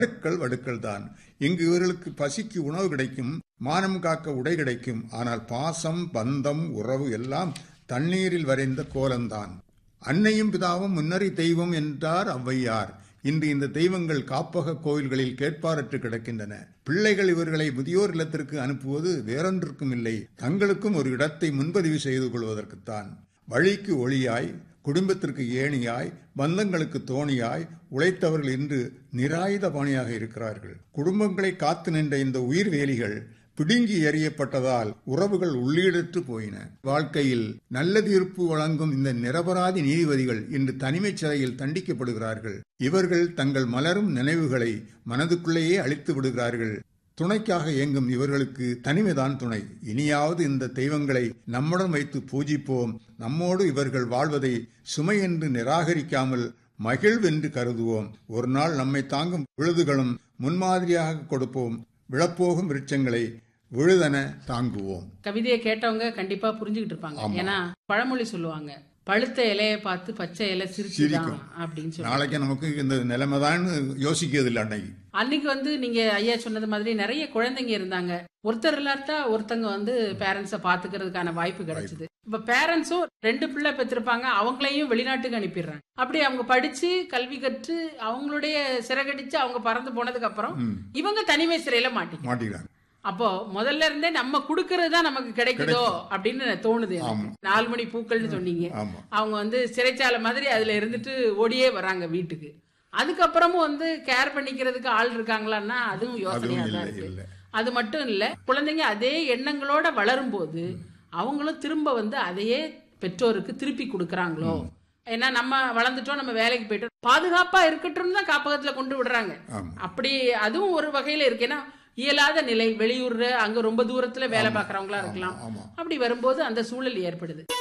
அடுக்கள் வடுக்கள் தான் இங்கு இவர்களுக்கு பசிக்கு உணவு கிடைக்கும் மானம் காக்க உடை கிடைக்கும் ஆனால் பாசம் பந்தம் உறவு எல்லாம் தண்ணீரில் வரைந்த கோலம்தான் அன்னையும் பிதாவும் முன்னறி தெய்வம் என்றார் ஔவையார் இன்று இந்த தெய்வங்கள் காப்பக கோயில்களில் கேட்பாரற்று கிடக்கின்றன பிள்ளைகள் இவர்களை முதியோர் இல்லத்திற்கு அனுப்புவது வேறொன்றுக்கும் இல்லை தங்களுக்கும் ஒரு இடத்தை முன்பதிவு செய்து கொள்வதற்குத்தான் வழிக்கு ஒளியாய் குடும்பத்திற்கு ஏணியாய் பந்தங்களுக்கு தோணியாய் உழைத்தவர்கள் இன்று நிராயுத பாணியாக இருக்கிறார்கள் குடும்பங்களை காத்து நின்ற இந்த உயிர்வேலிகள் பிடுங்கி எறியப்பட்டதால் உறவுகள் உள்ளீடற்று போயின வாழ்க்கையில் நல்ல தீர்ப்பு வழங்கும் இந்த நிரபராதி நீதிபதிகள் இன்று தனிமைச் சிறையில் தண்டிக்கப்படுகிறார்கள் இவர்கள் தங்கள் மலரும் நினைவுகளை மனதுக்குள்ளேயே அழித்து விடுகிறார்கள் துணைக்காக இயங்கும் இவர்களுக்கு தனிமைதான் துணை இனியாவது இந்த தெய்வங்களை நம்முடன் வைத்து பூஜிப்போம் நம்மோடு இவர்கள் வாழ்வதை சுமை என்று நிராகரிக்காமல் மகிழ்வென்று கருதுவோம் ஒரு நாள் நம்மை தாங்கும் விழுதுகளும் முன்மாதிரியாக கொடுப்போம் விழப்போகும் விருட்சங்களை விழுதன தாங்குவோம் கவிதையை கேட்டவங்க கண்டிப்பா புரிஞ்சுக்கிட்டு இருப்பாங்க ஏன்னா பழமொழி சொல்லுவாங்க பழுத்த இலையை பார்த்து பச்சை இலை சிரிச்சுதான் சிரிக்கும். அப்படின்னு சொல்லி நாளைக்கு நமக்கு இந்த நிலைமைதான்னு யோசிக்கிறது இல்லை அன்னைக்கு அன்னைக்கு வந்து நீங்க ஐயா சொன்னது மாதிரி நிறைய குழந்தைங்க இருந்தாங்க ஒருத்தர் இல்லாட்டா ஒருத்தங்க வந்து பேரண்ட்ஸ பாத்துக்கிறதுக்கான வாய்ப்பு கிடைச்சது இப்ப பேரண்ட்ஸும் ரெண்டு பிள்ளை பெற்றிருப்பாங்க அவங்களையும் வெளிநாட்டுக்கு அனுப்பிடுறாங்க அப்படி அவங்க படிச்சு கல்வி கற்று அவங்களுடைய சிறகடிச்சு அவங்க பறந்து போனதுக்கு அப்புறம் இவங்க தனிமை சிறையில மாட்டிக்க மாட்டிக்கிறாங்க அப்போ முதல்ல இருந்தே நம்ம குடுக்கறது தான் நமக்கு கிடைக்குதோ அப்படின்னு தோணுது எனக்கு. நாலு மணி பூக்கள்னு சொன்னீங்க ஆமா அவங்க வந்து சிறைச்சாலை மாதிரி அதுல இருந்துட்டு ஓடியே வராங்க வீட்டுக்கு அதுக்கப்புறமும் வந்து கேர் பண்ணிக்கிறதுக்கு ஆள் இருக்காங்களான்னா அதுவும் யோசனையா அதுவும் தான் இல்லை இருக்கு இல்லை அது மட்டும் இல்ல குழந்தைங்க அதே எண்ணங்களோட வளரும் போது அவங்களும் திரும்ப வந்து அதையே பெற்றோருக்கு திருப்பி கொடுக்கறாங்களோ ஏன்னா நம்ம வளர்ந்துட்டோம் நம்ம வேலைக்கு போயிட்டோம் பாதுகாப்பா இருக்கட்டும் தான் காப்பகத்துல கொண்டு விடுறாங்க ஆமா அப்படி அதுவும் ஒரு வகையில இருக்கு ஏன்னா இயலாத நிலை வெளியூர்ல அங்க ரொம்ப தூரத்துல வேலை பார்க்கறவங்களா இருக்கலாம் ஆமா அப்படி வரும்போது அந்த சூழல் ஏற்படுது